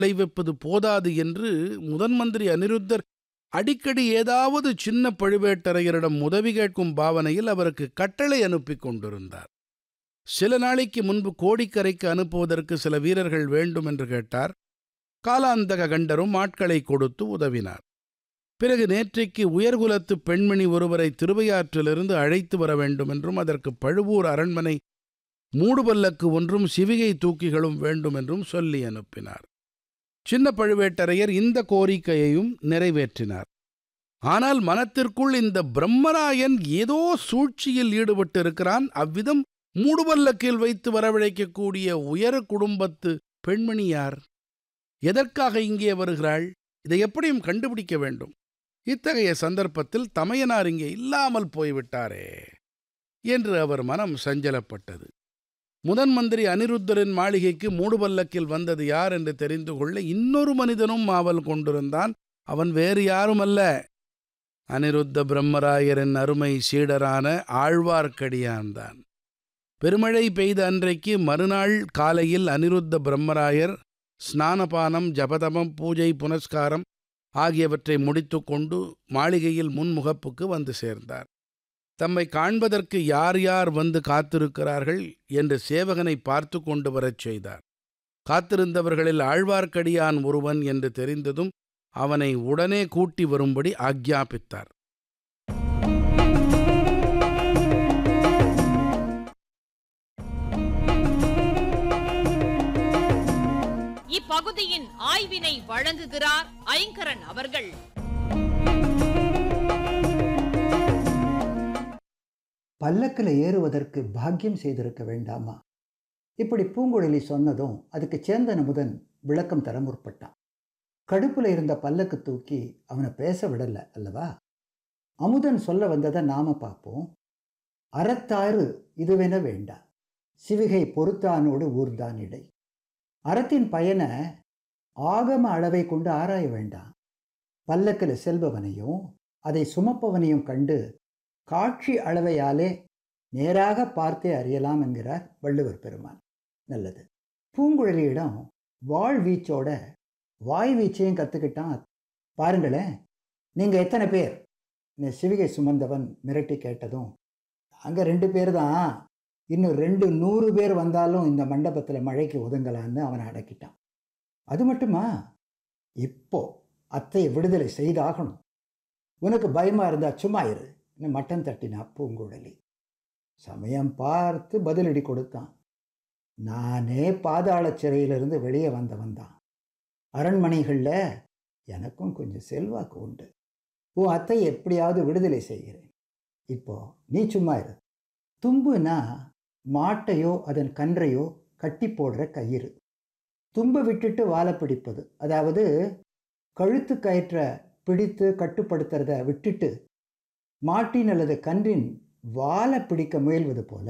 விளைவிப்பது போதாது என்று முதன் மந்திரி அனிருத்தர் அடிக்கடி ஏதாவது சின்ன பழுவேட்டரையரிடம் உதவி கேட்கும் பாவனையில் அவருக்கு கட்டளை அனுப்பிக் கொண்டிருந்தார் சில நாளைக்கு முன்பு கோடிக்கரைக்கு அனுப்புவதற்கு சில வீரர்கள் வேண்டும் என்று கேட்டார் காலாந்தக கண்டரும் ஆட்களை கொடுத்து உதவினார் பிறகு நேற்றைக்கு உயர்குலத்து பெண்மணி ஒருவரை திருவையாற்றிலிருந்து அழைத்து வர வேண்டும் என்றும் அதற்கு பழுவூர் அரண்மனை மூடுபல்லக்கு ஒன்றும் சிவிகை தூக்கிகளும் வேண்டும் என்றும் சொல்லி அனுப்பினார் சின்ன பழுவேட்டரையர் இந்த கோரிக்கையையும் நிறைவேற்றினார் ஆனால் மனத்திற்குள் இந்த பிரம்மராயன் ஏதோ சூழ்ச்சியில் ஈடுபட்டிருக்கிறான் அவ்விதம் மூடுபல்லக்கில் வைத்து வரவழைக்கக்கூடிய உயர் குடும்பத்து பெண்மணி யார் எதற்காக இங்கே வருகிறாள் இதை எப்படியும் கண்டுபிடிக்க வேண்டும் இத்தகைய சந்தர்ப்பத்தில் தமையனார் இங்கே இல்லாமல் போய்விட்டாரே என்று அவர் மனம் சஞ்சலப்பட்டது முதன் மந்திரி அனிருத்தரின் மாளிகைக்கு மூடுபல்லக்கில் வந்தது யார் என்று தெரிந்து கொள்ள இன்னொரு மனிதனும் ஆவல் கொண்டிருந்தான் அவன் வேறு யாருமல்ல அனிருத்த பிரம்மராயரின் அருமை சீடரான ஆழ்வார்க்கடியான்தான் பெருமழை பெய்த அன்றைக்கு மறுநாள் காலையில் அனிருத்த பிரம்மராயர் ஸ்நானபானம் ஜபதமம் பூஜை புனஸ்காரம் ஆகியவற்றை முடித்துக்கொண்டு மாளிகையில் முன்முகப்புக்கு வந்து சேர்ந்தார் தம்மை காண்பதற்கு யார் யார் வந்து காத்திருக்கிறார்கள் என்று சேவகனை பார்த்து கொண்டு வரச் செய்தார் காத்திருந்தவர்களில் ஆழ்வார்க்கடியான் ஒருவன் என்று தெரிந்ததும் அவனை உடனே கூட்டி வரும்படி ஆக்ஞாபித்தார் இப்பகுதியின் ஆய்வினை வழங்குகிறார் ஐங்கரன் அவர்கள் பல்லக்கில் ஏறுவதற்கு பாக்கியம் செய்திருக்க வேண்டாமா இப்படி பூங்குழலி சொன்னதும் அதுக்கு சேந்தன் அமுதன் விளக்கம் தர முற்பட்டான் கடுப்புல இருந்த பல்லக்கு தூக்கி அவனை பேச விடல அல்லவா அமுதன் சொல்ல வந்ததை நாம பார்ப்போம் அறத்தாறு இதுவென வேண்டா சிவிகை பொறுத்தானோடு ஊர்தான் இடை அறத்தின் பயனை ஆகம அளவை கொண்டு ஆராய வேண்டாம் பல்லக்கில் செல்பவனையும் அதை சுமப்பவனையும் கண்டு காட்சி அளவையாலே நேராக பார்த்தே அறியலாம் என்கிறார் வள்ளுவர் பெருமான் நல்லது பூங்குழலியிடம் வாழ் வீச்சோட வாய் வீச்சையும் கற்றுக்கிட்டான் பாருங்களேன் நீங்கள் எத்தனை பேர் இந்த சிவிகை சுமந்தவன் மிரட்டி கேட்டதும் அங்கே ரெண்டு பேர் தான் இன்னும் ரெண்டு நூறு பேர் வந்தாலும் இந்த மண்டபத்தில் மழைக்கு ஒதுங்கலான்னு அவனை அடக்கிட்டான் அது மட்டுமா இப்போ அத்தையை விடுதலை செய்தாகணும் உனக்கு பயமாக இருந்தால் சும்மா இரு மட்டன் தட்டினா பூங்குழலி சமயம் பார்த்து பதிலடி கொடுத்தான் நானே பாதாள சிறையிலிருந்து வெளியே வந்தவன் தான் அரண்மனைகளில் எனக்கும் கொஞ்சம் செல்வாக்கு உண்டு உன் அத்தை எப்படியாவது விடுதலை செய்கிறேன் இப்போ நீ சும்மா இரு தும்புனா மாட்டையோ அதன் கன்றையோ கட்டி போடுற கயிறு தும்பை விட்டுட்டு வாழை பிடிப்பது அதாவது கழுத்து கயிற்ற பிடித்து கட்டுப்படுத்துறத விட்டுட்டு மாட்டின் அல்லது கன்றின் வாழை பிடிக்க முயல்வது போல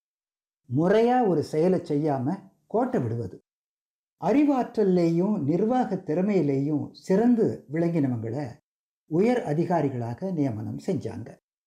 முறையா ஒரு செயலை செய்யாம கோட்டை விடுவது அறிவாற்றல்லையும் நிர்வாக திறமையிலேயும் சிறந்து விளங்கினவங்களை உயர் அதிகாரிகளாக நியமனம் செஞ்சாங்க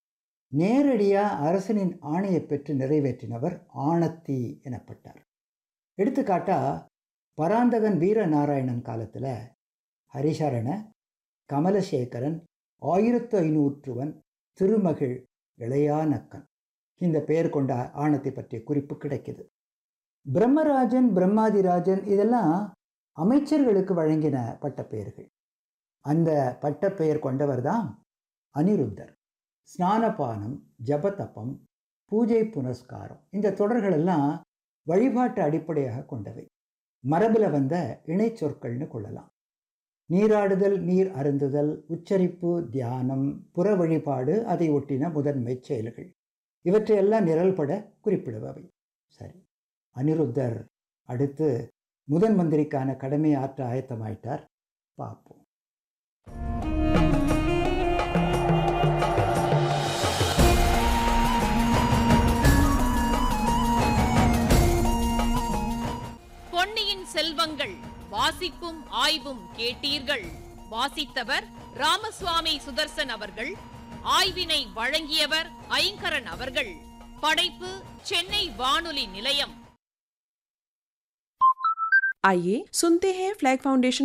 நேரடியா அரசனின் ஆணையை பெற்று நிறைவேற்றினவர் ஆணத்தி எனப்பட்டார் எடுத்துக்காட்டா பராந்தகன் வீரநாராயணன் காலத்தில் ஹரிசரண கமலசேகரன் ஆயிரத்து ஐநூற்றுவன் திருமகிழ் இளையானக்கன் இந்த பெயர் கொண்ட ஆணத்தை பற்றிய குறிப்பு கிடைக்குது பிரம்மராஜன் பிரம்மாதிராஜன் இதெல்லாம் அமைச்சர்களுக்கு வழங்கின பட்டப்பெயர்கள் அந்த பட்டப்பெயர் கொண்டவர் தான் அனிருத்தர் ஸ்நானபானம் ஜபதப்பம் பூஜை புனஸ்காரம் இந்த தொடர்களெல்லாம் வழிபாட்டு அடிப்படையாக கொண்டவை மரபில் வந்த இணை சொற்கள்னு கொள்ளலாம் நீராடுதல் நீர் அருந்துதல் உச்சரிப்பு தியானம் புற வழிபாடு அதை ஒட்டின முதன்மை செயல்கள் இவற்றையெல்லாம் நிரல்பட குறிப்பிடுபவை சரி அனிருத்தர் அடுத்து முதன் மந்திரிக்கான கடமையை ஆற்ற ஆயத்தமாயிட்டார் பார்ப்போம் பொன்னியின் செல்வங்கள் வாசிப்பும் ஆய்வும் கேட்டீர்கள் வாசித்தவர் ராமசுவாமி சுதர்சன் அவர்கள் ஆய்வினை வழங்கியவர் ஐங்கரன் அவர்கள் படைப்பு சென்னை வானொலி நிலையம் आइए सुनते हैं फ्लैग फाउंडेशन